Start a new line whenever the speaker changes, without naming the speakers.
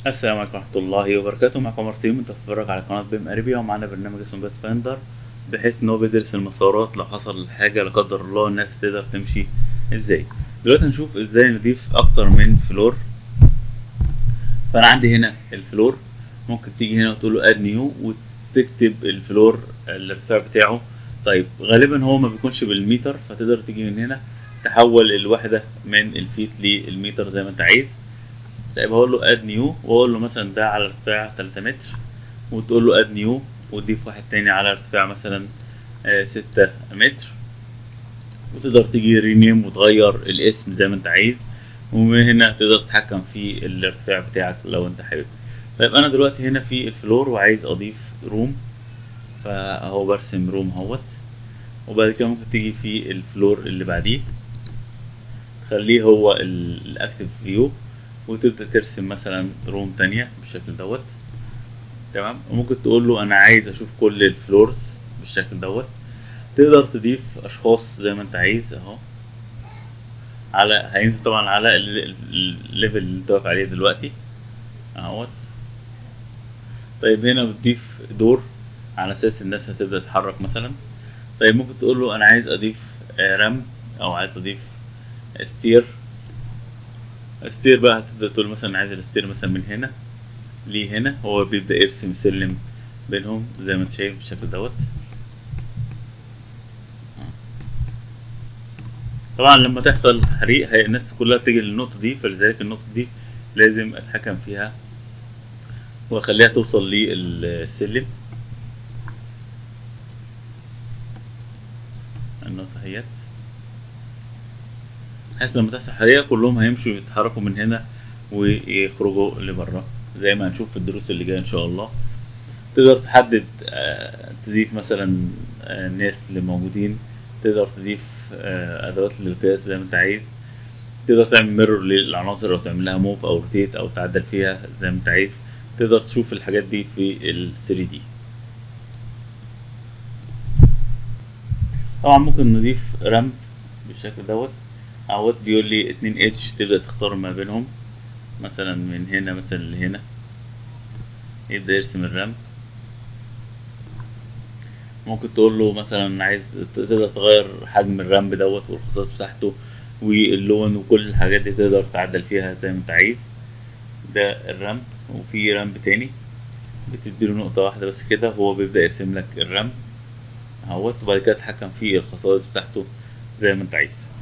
السلام عليكم ورحمة الله وبركاته معكم عمر سليم انت بتتفرج على قناة بيم اريبيا ومعانا برنامج اسمه باس فايندر بحيث ان هو بيدرس المسارات لو حصل حاجة لا قدر الله الناس تقدر تمشي ازاي دلوقتي هنشوف ازاي نضيف اكتر من فلور فانا عندي هنا الفلور ممكن تيجي هنا وتقول له اد نيو وتكتب الفلور الارتفاع بتاعه طيب غالبا هو ما بيكونش بالمتر فتقدر تيجي من هنا تحول الوحدة من الفيت للمتر زي ما انت عايز طيب هقول له اد نيو واقول له مثلا ده على ارتفاع 3 متر وتقول له اد نيو وتضيف واحد تاني على ارتفاع مثلا آه، 6 متر وتقدر تيجي رينيم وتغير الاسم زي ما انت عايز ومن هنا تقدر تتحكم في الارتفاع بتاعك لو انت حابب طيب انا دلوقتي هنا في الفلور وعايز اضيف روم فاهو برسم روم اهوت وبعد كده ممكن تيجي في الفلور اللي بعديه تخليه هو الاكتف فيو وتبدأ ترسم مثلا روم تانية بالشكل دوت تمام وممكن تقول له انا عايز اشوف كل الفلورز بالشكل دوت تقدر تضيف اشخاص زي ما انت عايز اهو على هينزل طبعا على ال- ال- الليفل اللي انت واقف عليه دلوقتي اهوت طيب هنا بتضيف دور على اساس الناس هتبدأ تتحرك مثلا طيب ممكن تقول له انا عايز اضيف آه، رم او عايز اضيف ستير ستير بقى هتبدأ تقول مثلا عايز الستير مثلا من هنا لهنا هو بيبدأ يرسم سلم بينهم زي ما انت شايف بالشكل دوت طبعا لما تحصل حريق هي الناس كلها بتيجي للنقطة دي فلذلك النقطة دي لازم اتحكم فيها واخليها توصل للسلم النقطة اهيت بحيث لما تحصل حريقة كلهم هيمشوا يتحركوا من هنا ويخرجوا لبره زي ما هنشوف في الدروس اللي جاية ان شاء الله تقدر تحدد آه، تضيف مثلا آه، ناس اللي موجودين تقدر تضيف آه، ادوات للقياس زي ما انت عايز تقدر تعمل ميرور للعناصر او تعمل لها موف او روتيت او تعدل فيها زي ما انت عايز تقدر تشوف الحاجات دي في ال 3 دي طبعا ممكن نضيف رمب بالشكل دوت اهوت بيقول لي اتنين اتش تبدأ تختار ما بينهم مثلا من هنا مثلا لهنا يبدأ يرسم الرمب ممكن تقول له مثلا عايز تقدر تغير حجم الرمب دوت والخصائص بتاعته واللون وكل الحاجات دي تقدر تعدل فيها زي ما انت عايز ده الرمب وفي رمب تاني بتديله نقطة واحدة بس كده هو بيبدأ يرسم لك الرمب اهوت وبعد كده تتحكم في الخصائص بتاعته زي ما انت عايز